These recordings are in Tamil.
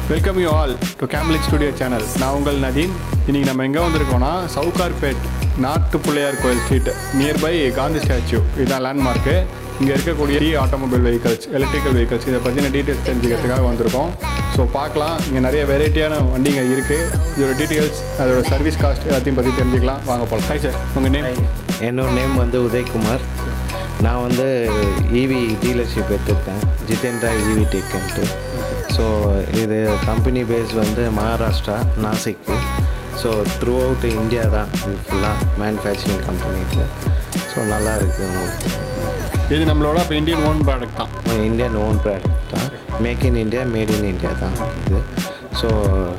வெல்கம் யூ ஆல் டு கேம்லிக் ஸ்டுடியோ சேனல் நான் உங்கள் நதீன் இன்னைக்கு நம்ம எங்கே வந்திருக்கோம்னா Sowcarpet Nattu Pillaiyar Koil street nearby Gandhi statue இதுதான் லேண்ட்மார்க்கு இங்கே இருக்கக்கூடிய இ ஆட்டோமொபைல் வெஹிக்கல்ஸ் எலக்ட்ரிக்கல் வெஹிக்கல்ஸ் இதை பற்றின டீட்டெயில்ஸ் தெரிஞ்சுக்கிறதுக்காக வந்திருக்கோம் ஸோ பார்க்கலாம் இங்கே நிறைய வெரைட்டியான வண்டிங்க இருக்குது இதோட டீட்டெயில்ஸ் அதோட சர்வீஸ் காஸ்ட் எல்லாத்தையும் பற்றி தெரிஞ்சுக்கலாம் வாங்க போகலாம் ஹாய் சார் உங்கள் நேம் என்னோட நேம் வந்து உதய்குமார் நான் வந்து இவி டீலர்ஷிப் எடுத்திருக்கேன் ஜிதேந்திரா இவி டெக்குன்ட்டு ஸோ இது கம்பெனி பேஸ் வந்து மகாராஷ்டிரா நாசிக்கு ஸோ த்ரூ அவுட் இந்தியா தான் இது ஃபுல்லாக மேனுஃபேக்சரிங் கம்பெனி இது ஸோ நல்லா இருக்குது உங்களுக்கு இது நம்மளோட இப்போ இந்தியன் ஓன் ப்ராடக்ட் தான் இந்தியன் ஓன் ப்ராடக்ட் தான் make in India made in India தான் இது ஸோ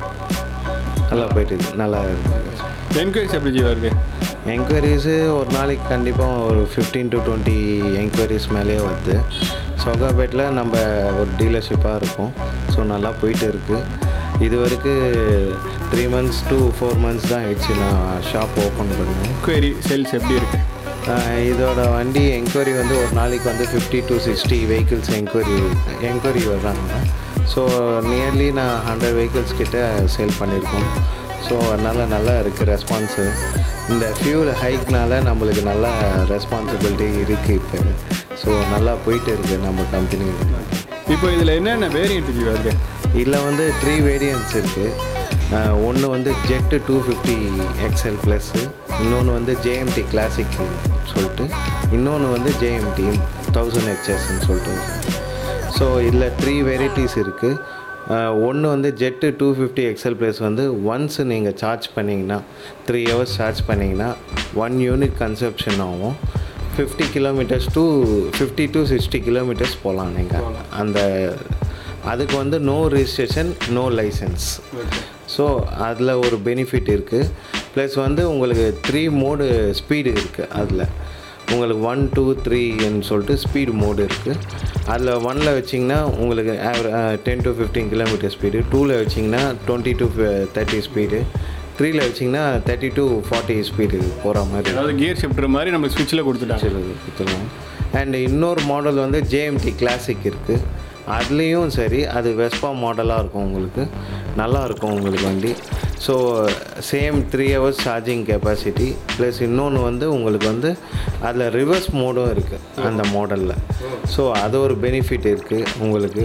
நல்லா போயிட்டு இருக்கு. நல்லா இருக்குது என்கொயரிஸ் எப்படி ஜீவா இருக்குது என்கொயரிஸு ஒரு நாளைக்கு கண்டிப்பாக ஒரு ஃபிஃப்டீன் டு டுவெண்ட்டி என்கொயரிஸ் மேலேயே வருது சௌகாபேட்டில் நம்ம ஒரு டீலர்ஷிப்பாக இருக்கும் ஸோ நல்லா போயிட்டு இருக்குது இது வரைக்கும் three months to four months தான் ஆயிடுச்சு நான் ஷாப் ஓப்பன் பண்ணேன் என்கொயரி சேல்ஸ் எப்படி இருக்குது ஆஹ் இதோட வண்டி என்கொயரி வந்து ஒரு நாளைக்கு வந்து fifty to sixty vehicles enquiry enquiry வர்றாங்க ஸோ நியர்லி நான் ஹண்ட்ரட் வெஹிக்கிள்ஸ் கிட்ட சேல் பண்ணியிருக்கோம் ஸோ அதனால் நல்லா இருக்குது ரெஸ்பான்ஸு இந்த ஃபியூல் ஹைக்னால நம்மளுக்கு நல்ல ரெஸ்பான்சிபிலிட்டி இருக்குது இப்போ ஸோ நல்லா போயிட்டு இருக்குது நம்ம கம்பெனி இப்போ இதில் என்னென்ன வேரியன்ட் ஜீவா இருக்குது இதில் வந்து த்ரீ வேரியன்ட்ஸ் இருக்குது ஒன்று வந்து Jet two fifty XL plus இன்னொன்று வந்து ஜேஎம்டி கிளாசிக் சொல்லிட்டு இன்னொன்று வந்து ஜேஎம்டி தௌசண்ட் ஹெச்எஸ்ன்னு சொல்லிட்டு ஸோ இதில் த்ரீ வெரைட்டிஸ் இருக்குது ஒன்று வந்து Jet two fifty XL plus வந்து ஒன்ஸ் நீங்கள் சார்ஜ் பண்ணிங்கன்னா த்ரீ ஹவர்ஸ் சார்ஜ் பண்ணிங்கன்னா ஒன் யூனிட் கன்சப்ஷன் ஆகும் fifty kilometres to fifty to sixty kilometres போகலாம் நீங்கள் அந்த அதுக்கு வந்து no registration no licence so அதில் ஒரு பெனிஃபிட் இருக்குது ப்ளஸ் வந்து உங்களுக்கு த்ரீ மோடு ஸ்பீடு இருக்குது அதில் உங்களுக்கு ஒன் டூ த்ரீன்னு சொல்லிட்டு ஸ்பீடு மோடு இருக்குது அதில் ஒனில் வச்சிங்கன்னா உங்களுக்கு ten to fifteen kilometre speed டூவில் வச்சிங்கன்னா டுவெண்ட்டி டு தேர்ட்டி ஸ்பீடு த்ரீயில் வச்சிங்கன்னா தேர்ட்டி டு ஃபார்ட்டி ஸ்பீடு போகிற மாதிரி அதாவது கியர் ஷிஃப்டர் மாதிரி நம்ம ஸ்விட்சில் கொடுத்துட்டாங்க கொடுத்துருவோம் அண்ட் இன்னொரு மாடல் வந்து ஜேஎம்டி கிளாசிக் இருக்குது அதுலேயும் சரி அது வெஸ்பா மாடலாக இருக்கும் உங்களுக்கு நல்லா இருக்கும் உங்களுக்கு வண்டி so same three hours charging capacity plus இன்னொன்று வந்து உங்களுக்கு வந்து அதில் ரிவர்ஸ் மோடும் இருக்குது அந்த மாடலில் ஸோ அது ஒரு பெனிஃபிட் இருக்குது உங்களுக்கு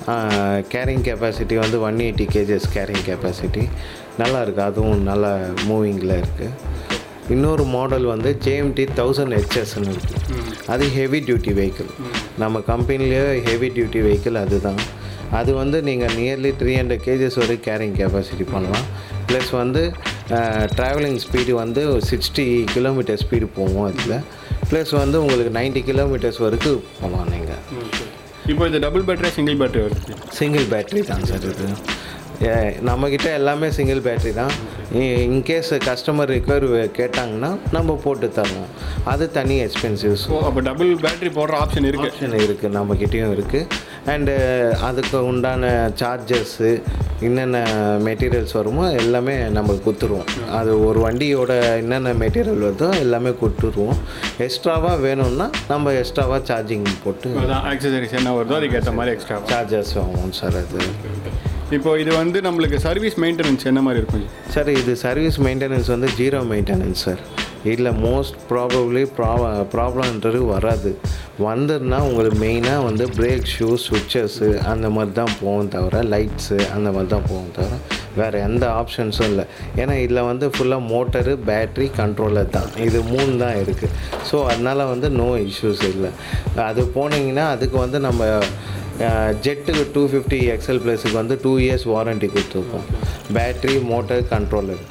கேரிங் கெப்பாசிட்டி வந்து one eighty kgs carrying capacity நல்லா இருக்குது அதுவும் நல்லா மூவிங்கில் இருக்குது இன்னொரு மாடல் வந்து ஜேஎம்டி தௌசண்ட் ஹெச்எஸ்ன்னு இருக்குது அது ஹெவி டியூட்டி வெஹிக்கிள் நம்ம கம்பெனிலேயே ஹெவி டியூட்டி வெஹிக்கிள் அதுதான் அது வந்து நீங்கள் நியர்லி த்ரீ ஹண்ட்ரட் கேஜஸ் வரைக்கும் கேரிங் கெப்பாசிட்டி பண்ணலாம் ப்ளஸ் வந்து ட்ராவலிங் ஸ்பீடு வந்து சிக்ஸ்டி கிலோமீட்டர் ஸ்பீடு போகும் அதில் ப்ளஸ் வந்து உங்களுக்கு 90 கிலோமீட்டர்ஸ் வரைக்கும் போகலாம் நீங்கள் இப்போ இது டபுள் பேட்டரி சிங்கிள் பேட்டரி வருது சிங்கிள் பேட்ரி தான் சார் இது ஏ, நம்மக்கிட்ட எல்லாமே சிங்கிள் பேட்ரி தான் இன்கேஸ் கஸ்டமர் ரிக்வயர் கேட்டாங்கன்னா நம்ம போட்டு தருவோம் அது தனி எக்ஸ்பென்சிவ் ஸோ அப்போ டபுள் பேட்டரி போடுற ஆப்ஷன் இருக்குது ஆப்ஷன் இருக்குது நம்மக்கிட்டேயும் இருக்குது அண்டு அதுக்கு உண்டான சார்ஜஸ்ஸு என்னென்ன மெட்டீரியல்ஸ் வருமோ எல்லாமே நம்ம கொடுத்துருவோம் அது ஒரு வண்டியோட என்னென்ன மெட்டீரியல் வருதோ எல்லாமே கொடுத்துருவோம் எக்ஸ்ட்ராவாக வேணும்னா நம்ம எக்ஸ்ட்ராவாக சார்ஜிங் போட்டு அதான் ஆக்சசரிஸ் என்ன வருதோ அதுக்கேற்ற மாதிரி எக்ஸ்ட்ரா சார்ஜஸ் ஆகும் சார் அது இப்போ இது வந்து நம்மளுக்கு சர்வீஸ் மெயின்டெனன்ஸ் என்ன மாதிரி இருக்கும் சார் இது சர்வீஸ் மெயின்டெனன்ஸ் வந்து ஜீரோ மெயின்டெனன்ஸ் சார் இதில் மோஸ்ட் ப்ராபப்ளி ப்ராப ப்ராப்ளம்ன்றது வராது வந்துருன்னா உங்களுக்கு மெயினாக வந்து பிரேக் ஷூ சுவிச்சஸ்ஸு அந்த மாதிரி தான் போகும் தவிர லைட்ஸு அந்த மாதிரி தான் போகும் தவிர வேறு எந்த ஆப்ஷன்ஸும் இல்லை ஏன்னா இதில் வந்து ஃபுல்லாக மோட்டரு பேட்ரி கண்ட்ரோலர் தான் இது மூணு தான் இருக்குது ஸோ அதனால் வந்து நோ இஷ்யூஸ் இல்லை அது போனீங்கன்னா அதுக்கு வந்து நம்ம ஜெட்டுக்கு டூ ஃபிஃப்டி எக்ஸல் ப்ளஸுக்கு வந்து டூ இயர்ஸ் வாரண்டி கொடுத்துருக்கோம் பேட்ரி மோட்டர் கண்ட்ரோலர்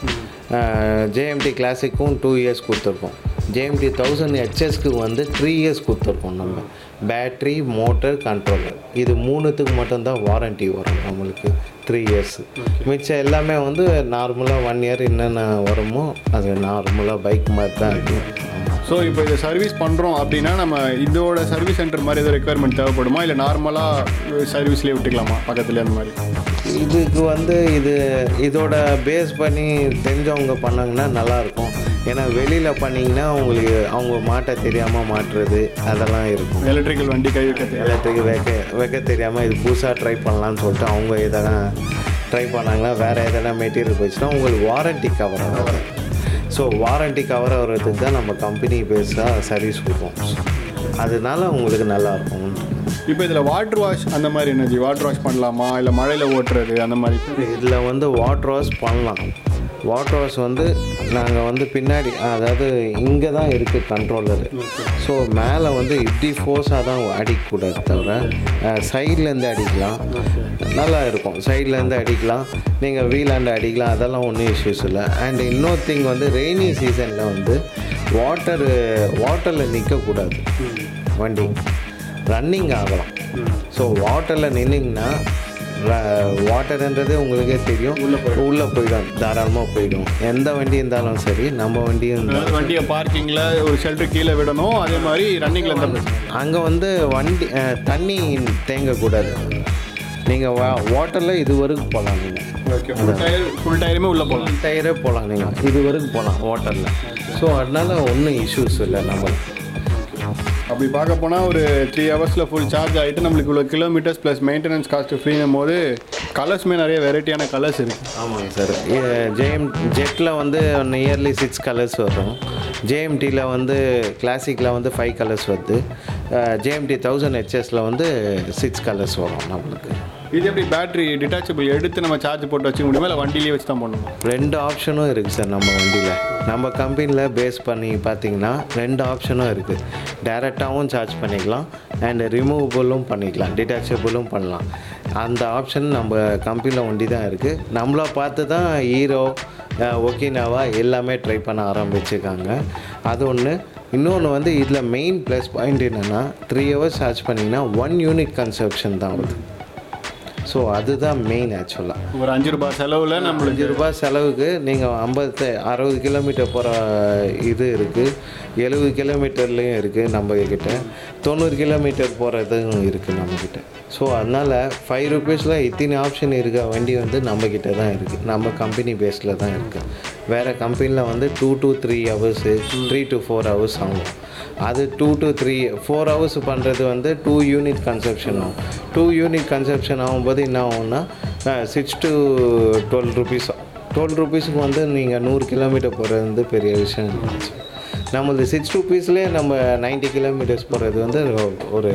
ஜேஎம்டி கிளாசிக்கும் டூ இயர்ஸ் கொடுத்துருக்கோம் ஜேஎம்டி தௌசண்ட் ஹெச்எஸ்க்கு வந்து த்ரீ இயர்ஸ் கொடுத்துருக்கோம் நம்ம பேட்ரி மோட்டர் கண்ட்ரோலர் இது மூணுத்துக்கு மட்டும்தான் வாரண்டி வரும் நம்மளுக்கு த்ரீ இயர்ஸ் மிச்சம் எல்லாமே வந்து நார்மலாக ஒன் இயர் என்னென்ன வருமோ அது நார்மலாக பைக் மாதிரி தான் இருக்குது ஸோ இப்போ இதை சர்வீஸ் பண்ணுறோம் அப்படின்னா நம்ம இதோட சர்வீஸ் சென்டர் மாதிரி எதுவும் ரெக்குவயர்மெண்ட் தேவைப்படுமா இல்லை நார்மலாக சர்வீஸ்லேயே விட்டுக்கலாமா பக்கத்துலேயே அந்த மாதிரி இதுக்கு வந்து இது இதோட பேஸ் பண்ணி தெரிஞ்சவங்க பண்ணாங்கன்னா நல்லாயிருக்கும் ஏன்னா வெளியில் பண்ணிங்கன்னா உங்களுக்கு அவங்க மாட்ட தெரியாமல் மாட்டுறது அதெல்லாம் இருக்கும் எலக்ட்ரிக்கல் வண்டி கை வைக்க எலக்ட்ரிக் வைக்க வைக்க தெரியாமல் இது புதுசாக ட்ரை பண்ணலான்னு சொல்லிட்டு அவங்க இதெல்லாம் ட்ரை பண்ணாங்கன்னா வேறு எதனா மெட்டீரியல் போச்சுன்னா உங்களுக்கு வாரண்ட்டி கவர் ஆகும் ஸோ வாரண்ட்டி கவர் ஆகிறதுக்கு தான் நம்ம கம்பெனி பேஸாக சர்வீஸ் கொடுப்போம் அதனால உங்களுக்கு நல்லாயிருக்கும் இப்போ இதில் வாட்டர் வாஷ் அந்த மாதிரி என்னது வாட்டர் வாஷ் பண்ணலாமா இல்லை மழையில் ஓட்டுறது அந்த மாதிரி இதில் வந்து வாட்டர் வாஷ் பண்ணலாம் வாட்டர் வாஷ் வந்து நாங்கள் வந்து பின்னாடி அதாவது இங்கே தான் இருக்குது கண்ட்ரோலரு ஸோ மேலே வந்து இப்படி ஃபோர்ஸாக தான் அடிக்கக்கூடாது தவிர சைட்லேருந்து அடிக்கலாம் நல்லா இருக்கும் சைட்லேருந்து அடிக்கலாம் நீங்கள் வீலாண்டு அடிக்கலாம் அதெல்லாம் ஒன்றும் இஷ்யூஸ் இல்லை அண்ட் இன்னொரு திங் வந்து ரெய்னி சீசனில் வந்து வாட்டரு வாட்டரில் நிற்கக்கூடாது வண்டி ரன்னிங் ஆகலாம் ஸோ வாட்டரில் நின்னிங்கன்னா வாட்டர்ன்றது உங்களுக்கே தெரியும் உள்ளே போயிடும் தாராளமாக போயிடும் எந்த வண்டி இருந்தாலும் சரி நம்ம வண்டியும் இருந்தாலும் அதாவது வண்டியை பார்க்கிங்கில் ஒரு ஷெல்டர் கீழே விடணும் அதே மாதிரி ரன்னிங்கில் இந்த அங்கே வந்து வண்டி அஹ், தண்ணி தேங்கக்கூடாது நீங்கள் வா வாட்டரில் இது வரைக்கும் போகலாம் நீங்கள் ஓகே ஃபுல் டயர் ஃபுல் டயருமே உள்ளே போகலாம் டயரே போகலாம் நீங்கள் இது வரைக்கும் போகலாம் வாட்டரில் ஸோ அதனால ஒன்றும் இஷ்யூஸ் இல்லை நம்மளுக்கு அப்படி பார்க்க போனால் ஒரு த்ரீ ஹவர்ஸில் ஃபுல் சார்ஜ் ஆகிட்டு நம்மளுக்கு இவ்வளோ கிலோமீட்டர்ஸ் ப்ளஸ் மெயின்டெனன்ஸ் காஸ்ட் ஃப்ரீனும் போது கலர்ஸுமே நிறைய வெரைட்டியான கலர்ஸ் இருக்குது ஆமாங்க சார் ஜேஎம் ஜெட்டில் வந்து நியர்லி சிக்ஸ் கலர்ஸ் வரும் ஜேஎம்டியில் வந்து கிளாசிக்கில் வந்து ஃபைவ் கலர்ஸ் வருது ஜேஎம்டி தௌசண்ட் ஹெச்எஸில் வந்து சிக்ஸ் கலர்ஸ் வரும் நம்மளுக்கு இது எப்படி பேட்டரி டிட்டாச்சபிள் எடுத்து நம்ம சார்ஜ் போட்டு வச்சுக்க முடியுமா இல்லை வண்டியிலேயே வச்சு தான் பண்ணணும் ரெண்டு ஆப்ஷனும் இருக்குது சார் நம்ம வண்டியில் நம்ம கம்பெனியில் பேஸ் பண்ணி பார்த்தீங்கன்னா ரெண்டு ஆப்ஷனும் இருக்குது டைரெக்டாகவும் சார்ஜ் பண்ணிக்கலாம் அண்ட் ரிமூவபுளும் பண்ணிக்கலாம் டிட்டாச்சபிளும் பண்ணலாம் அந்த ஆப்ஷன் நம்ம கம்பெனியில் ஒண்டி தான் இருக்குது நம்மளை பார்த்து தான் ஹீரோ ஒக்கினாவா எல்லாமே ட்ரை பண்ண ஆரம்பிச்சிருக்காங்க அது ஒன்று இன்னொன்று வந்து இதில் மெயின் ப்ளஸ் பாயிண்ட் என்னென்னா த்ரீ ஹவர்ஸ் சார்ஜ் பண்ணிங்கன்னா ஒன் யூனிட் கன்சப்ஷன் தான் வருது ஸோ அதுதான் மெயின் ஆக்சுவலாக ஒரு அஞ்சு ரூபாய் செலவில் நம்மளுக்கு அஞ்சு ரூபாய் செலவுக்கு நீங்கள் ஐம்பது அறுபது கிலோமீட்டர் போகிற இது இருக்குது எழுபது கிலோமீட்டர்லேயும் இருக்குது நம்ம கிட்ட தொண்ணூறு கிலோமீட்டர் போகிறதும் இருக்குது நம்மக்கிட்ட ஸோ அதனால் ஃபைவ் ருபீஸில் இத்தனை ஆப்ஷன் இருக்க வண்டி வந்து நம்மக்கிட்ட தான் இருக்குது நம்ம கம்பெனி பேஸில் தான் இருக்குது வேறு கம்பெனியில் வந்து two to three hours three to four hours ஆகும் அது two to three four hours பண்ணுறது வந்து டூ யூனிட் கன்சப்ஷன் ஆகும் டூ யூனிட் கன்சப்ஷன் ஆகும்போது என்ன ஆகும்னா six to twelve rupees twelve ருபீஸுக்கு வந்து நீங்கள் நூறு கிலோமீட்டர் போகிறது வந்து பெரிய விஷயம் இல்லை. நம்மளது சிக்ஸ் ருபீஸ்லேயே நம்ம 90 கிலோமீட்டர்ஸ் போகிறது வந்து ஒரு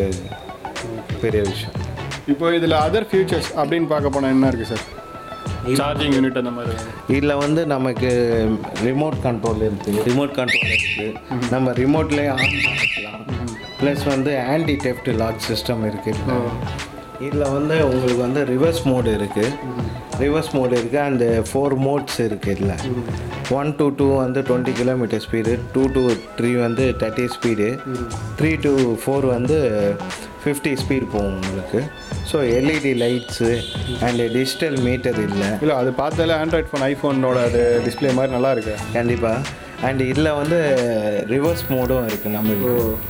பெரிய விஷயம் இப்போ இதில் அதர் ஃபியூச்சர்ஸ் அப்படின்னு பார்க்க போனால் என்ன இருக்குது சார் சார்ஜிங் யூனிட் அந்த மாதிரி இதில் வந்து நமக்கு ரிமோட் கண்ட்ரோல் இருக்குது ரிமோட் கண்ட்ரோல் இருக்குது நம்ம ரிமோட்லேயே ஆன் பண்ணிக்கலாம் ப்ளஸ் வந்து ஆன்டி டெஃப்ட் லாக் சிஸ்டம் இருக்குது இதில் வந்து உங்களுக்கு வந்து ரிவர்ஸ் மோடு இருக்குது ரிவர்ஸ் மோடு இருக்குது அண்ட் ஃபோர் மோட்ஸ் இருக்குது இதில் ஒன் to டூ வந்து twenty kilometre speed two to three வந்து thirty speed three to four வந்து ஃபிஃப்டி ஸ்பீட் போகும் உங்களுக்கு so LED lights and digital meter இல்லை இல்லை அது பார்த்தாலே ஆண்ட்ராய்ட் ஃபோன் ஐஃபோனோட அது டிஸ்ப்ளே மாதிரி நல்லா இருக்கு கண்டிப்பாக அண்ட் இதில் வந்து ரிவர்ஸ் மோடும் இருக்குது நம்மளுக்கு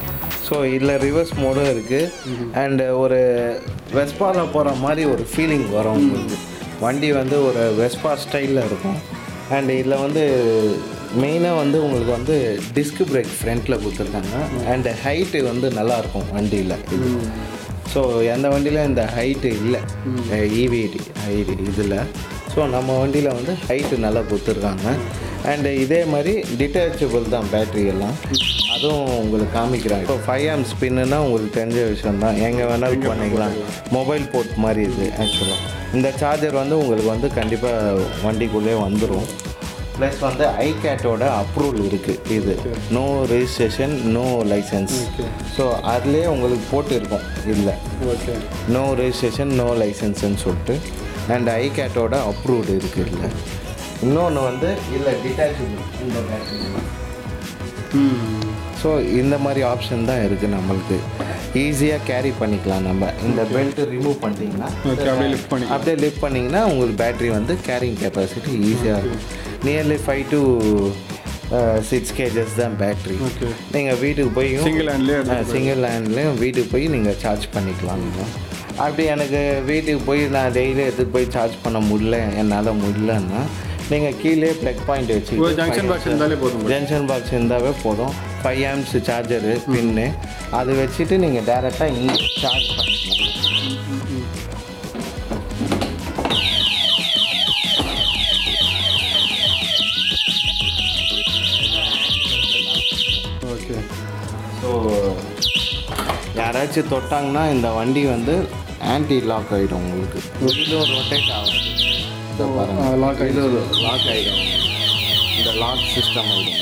ஸோ இதில் ரிவர்ஸ் மோடும் இருக்குது அண்டு ஒரு வெஸ்பாவில் போகிற மாதிரி ஒரு ஃபீலிங் வரும் உங்களுக்கு வண்டி வந்து ஒரு வெஸ்பா ஸ்டைலில் இருக்கும் அண்ட் இதில் வந்து மெயினாக வந்து உங்களுக்கு வந்து டிஸ்க் பிரேக் ஃப்ரண்ட்டில் கொடுத்துருக்காங்க அண்ட் ஹைட்டு வந்து நல்லாயிருக்கும் வண்டியில் இது ஸோ எந்த வண்டியில் இந்த ஹைட்டு இல்லை இவிடி ஹைட் இதில் ஸோ நம்ம வண்டியில் வந்து ஹைட்டு நல்லா கொடுத்துருக்காங்க அண்டு இதே மாதிரி டிட்டாச்சபிள் தான் பேட்ரி எல்லாம் அதுவும் உங்களுக்கு காமிக்கிறாங்க இப்போ ஃபைவ் ஆம் ஸ்பின்னுனா உங்களுக்கு தெரிஞ்ச விஷயம் தான் எங்கே வேணாலும் பண்ணிக்கலாம் மொபைல் போர்ட் மாதிரி இது ஆக்சுவலாக இந்த சார்ஜர் வந்து உங்களுக்கு வந்து கண்டிப்பாக வண்டிக்குள்ளே வந்துடும் ப்ளஸ் வந்து ஐகேட்டோட அப்ரூவல் இருக்குது இது no registration no licence so அதுலேயே உங்களுக்கு போட்டு இருக்கும் இல்லை ஓகே நோ ரெஜிஸ்ட்ரேஷன் நோ லைசன்ஸ்னு சொல்லிட்டு அண்ட் ஐகேட்டோட அப்ரூவ்டு இருக்குது இல்லை இன்னொன்று வந்து இல்லை டிட்டாச்சபிள் இந்த பேட்டரி ஸோ இந்த மாதிரி ஆப்ஷன் தான் இருக்குது நம்மளுக்கு ஈஸியாக கேரி பண்ணிக்கலாம் நம்ம இந்த பெல்ட் ரிமூவ் பண்ணிட்டீங்கன்னா ஓகே அப்படியே லிஃப்ட் பண்ணி அப்படியே லிஃப்ட் பண்ணிங்கன்னா உங்களுக்கு பேட்டரி வந்து கேரிங் கெப்பாசிட்டி ஈஸியாக இருக்கும் nearly five to six kgs தான் பேட்டரி Okay. நீங்கள் வீட்டுக்கு போய் சிங்கிள் ஹேண்ட்லேயே சிங்கிள் லேண்ட்லேயும் வீட்டுக்கு போய் நீங்கள் சார்ஜ் பண்ணிக்கலாம் நீங்கள் அப்படி எனக்கு வீட்டுக்கு போய் நான் டெய்லி எடுத்துகிட்டு போய் சார்ஜ் பண்ண முடியல என்னால் முடியலன்னா நீங்கள் கீழே ப்ளக் பாயிண்ட் வச்சு ஒரு ஜங்ஷன் பாக்ஸ் இருந்தாலே போதும் ஜங்ஷன் பாக்ஸ் இருந்தாவே போதும் ஃபைவ் ஆம்ஸ் சார்ஜரு பின்னு அது வச்சுட்டு நீங்கள் டேரெக்டாக இங்கே சார்ஜ் பண்ணிக்கலாம் ஓகே ஸோ யாராச்சும் தொட்டாங்கன்னா இந்த வண்டி வந்து ஆன்டி லாக் ஆகிடும் உங்களுக்கு வீலும் ரொட்டேட் ஆகும் இந்த பாருங்க ஆ, lock ஆயிடும். லாக் ஆகிடும் இந்த லாக் சிஸ்டம் ஆகிடும்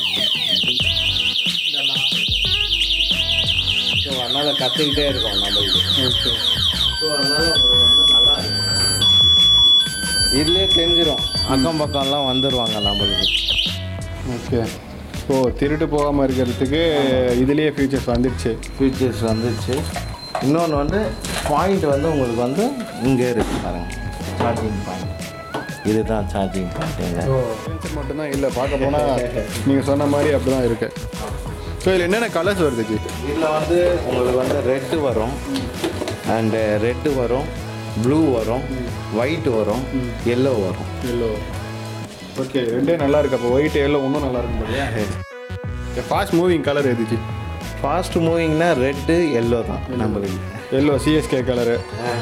ஸோ அதனால் கற்றுக்கிட்டே இருக்கோம் நம்மளுக்கு ஓகே ஸோ அதனால் உங்களுக்கு வந்து நல்லா இருக்கும் இதுலேயே தெரிஞ்சிடும் அக்கம் பக்கம்லாம் வந்துடுவாங்க நம்மளுக்கு ஓகே ஓ திருட்டு போகாமல் இருக்கிறதுக்கு இதுலேயே ஃபீச்சர்ஸ் வந்துடுச்சு ஃபீச்சர்ஸ் வந்துச்சு இன்னொன்று வந்து பாயிண்ட் வந்து உங்களுக்கு வந்து இங்கே இருக்கு பாருங்க சார்ஜிங் பாயிண்ட் இதுதான் சார்ஜிங் பாயிண்ட்டுங்க சென்சர் மட்டும்தான் இல்லை பார்க்க போனால் நீங்கள் சொன்ன மாதிரி அப்படி தான் இருக்கு ஸோ இதில் என்னென்ன கலர்ஸ் வருது ஜி இதில் வந்து உங்களுக்கு வந்து ரெட்டு வரும் அண்டு ரெட்டு வரும் ப்ளூ வரும் ஒயிட் வரும் எல்லோ வரும் எல்லோ ஓகே ரெண்டே நல்லா இருக்கு அப்போ ஒயிட் எல்லோ இன்னும் நல்லா இருக்கும் போலியா ஃபாஸ்ட் மூவிங் கலர் எது ஜி ஃபாஸ்ட் மூவிங்னா ரெட்டு எல்லோ தான் நம்மளுக்கு எல்லோ சிஎஸ்கே கலரு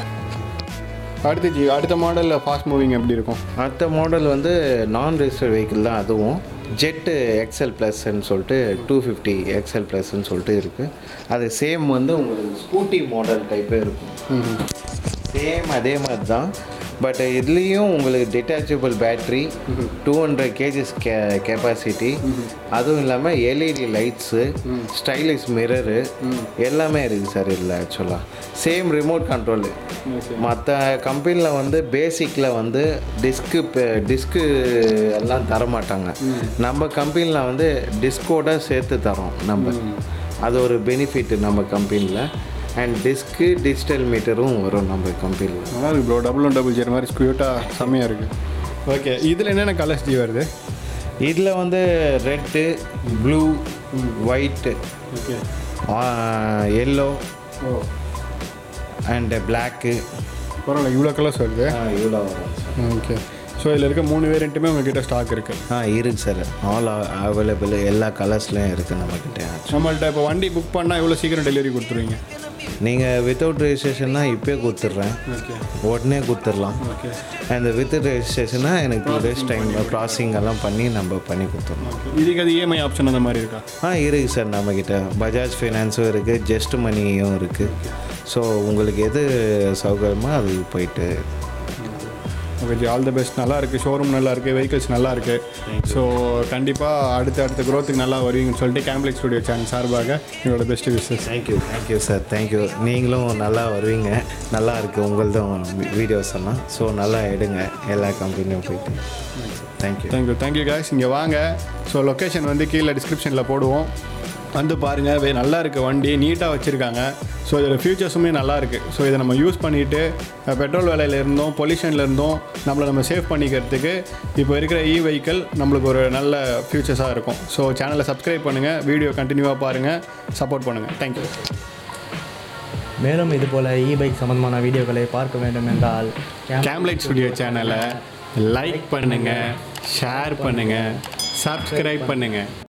அடுத்து ஜி அடுத்த மாடலில் ஃபாஸ்ட் மூவிங் எப்படி இருக்கும் அடுத்த மாடல் வந்து நான் ரெஜிஸ்டர் வெஹிக்கிள் தான் அதுவும் ஜெட்டு எக்ஸல் ப்ளஸ்ன்னு சொல்லிட்டு டூ ஃபிஃப்டி எக்ஸல் ப்ளஸ்ன்னு சொல்லிட்டு இருக்குது அது சேம் வந்து உங்களுக்கு ஸ்கூட்டி மாடல் டைப்பே இருக்கும் சேம் அதே மாதிரி தான் பட் இதுலேயும் உங்களுக்கு detachable battery two hundred kgs கே கெப்பாசிட்டி அதுவும் இல்லாமல் எல்இடி லைட்ஸு ஸ்டைலிஷ் மிரரு எல்லாமே இருக்குது சார் இதில் ஆக்சுவலாக சேம் ரிமோட் கண்ட்ரோலு மற்ற கம்பெனியில் வந்து பேசிக்கில் வந்து டிஸ்க்கு டிஸ்க்கு எல்லாம் தர மாட்டாங்க நம்ம கம்பெனியில் வந்து டிஸ்கோட சேர்த்து தரோம் நம்ம அது ஒரு பெனிஃபிட் நம்ம கம்பெனியில் அண்ட் டிஸ்க்கு டிஜிட்டல் மீட்டரும் வரும் நம்ம கம்பெனியில் நல்லா இருக்கு bro double one double zero மாதிரி ஸ்க்யூட்டாக செம்மையாக இருக்குது ஓகே இதில் என்னென்ன கலர்ஸ் ஜி வருது இதில் வந்து red blue white okay yellow ஓ அண்டு பிளாக்கு பரவாயில்ல இவ்வளோ கலர்ஸ் வருது இவ்வளோ வரும் ஓகே ஸோ இதில் இருக்க மூணு வேரியண்ட்டுமே உங்ககிட்ட ஸ்டாக் இருக்குது ஆ இருக்குது சார் ஆல் அவைலபிள் எல்லா கலர்ஸ்லேயும் இருக்குது நம்மக்கிட்ட நம்மள்ட்ட இப்போ வண்டி புக் பண்ணால் எவ்வளோ சீக்கிரம் டெலிவரி கொடுத்துருவீங்க நீங்கள் வித்தவுட் ரெஜிஸ்ட்ரேஷன்னா இப்போயே கொடுத்துட்றேன் ஓகே உடனே கொடுத்துடலாம் ஓகே அந்த வித் ரெஜிஸ்ட்ரேஷனா எனக்கு டூ டேஸ் டைம் ப்ராசஸிங் எல்லாம் பண்ணி நம்ம பண்ணி கொடுத்துடலாம் ஓகே இதுக்கு அது இஎம்ஐ ஆப்ஷன் அந்த மாதிரி இருக்கா ஆ இருக்குது சார் நம்மக்கிட்ட பஜாஜ் ஃபைனான்ஸும் இருக்குது ஜஸ்ட் மணியும் இருக்குது ஸோ உங்களுக்கு எது சௌகரியமோ அது போயிட்டு okay ji all the best நல்லா இருக்குது ஷோரூம் நல்லா இருக்குது வெஹிக்கிள்ஸ் நல்லா இருக்குது ஸோ கண்டிப்பாக அடுத்த அடுத்த growth-க்கு நல்லா வருவீங்கன்னு சொல்லிட்டு கேம்ப்ளிக் ஸ்டுடியோ சேனல் சார்பாக என்னோட best wishes thank you thank you sir thank you நீங்களும் நல்லா வருவீங்க நல்லா இருக்குது உங்களதும் வீடியோஸ் எல்லாம் ஸோ நல்லா எடுங்க எல்லா கம்பெனியும் போயிட்டு தேங்க்யூ தேங்க்யூ தேங்க்யூ guys இங்கே வாங்க ஸோ லொக்கேஷன் வந்து கீழே டிஸ்கிரிப்ஷனில் போடுவோம் வந்து பாருங்கள் வே நல்லா இருக்குது வண்டி நீட்டாக வச்சுருக்காங்க ஸோ இதோட ஃபியூச்சர்ஸுமே நல்லா இருக்குது ஸோ இதை நம்ம யூஸ் பண்ணிவிட்டு பெட்ரோல் விலையில இருந்தும் பொல்யூஷன்ல இருந்தும் நம்மளை நம்ம சேவ் பண்ணிக்கிறதுக்கு இப்போ இருக்கிற இ வெஹிக்கிள் நம்மளுக்கு ஒரு நல்ல ஃபியூச்சர்ஸாக இருக்கும் ஸோ சேனலை சப்ஸ்கிரைப் பண்ணுங்கள் வீடியோ கண்டினியூவாக பாருங்கள் சப்போர்ட் பண்ணுங்கள் தேங்க்யூ மேலும் இதுபோல் இ பைக் சம்பந்தமான வீடியோக்களை பார்க்க வேண்டும் என்றால் கேம்லைட் ஸ்டுடியோ சேனலை லைக் பண்ணுங்கள் ஷேர் பண்ணுங்கள் சப்ஸ்கிரைப் பண்ணுங்கள்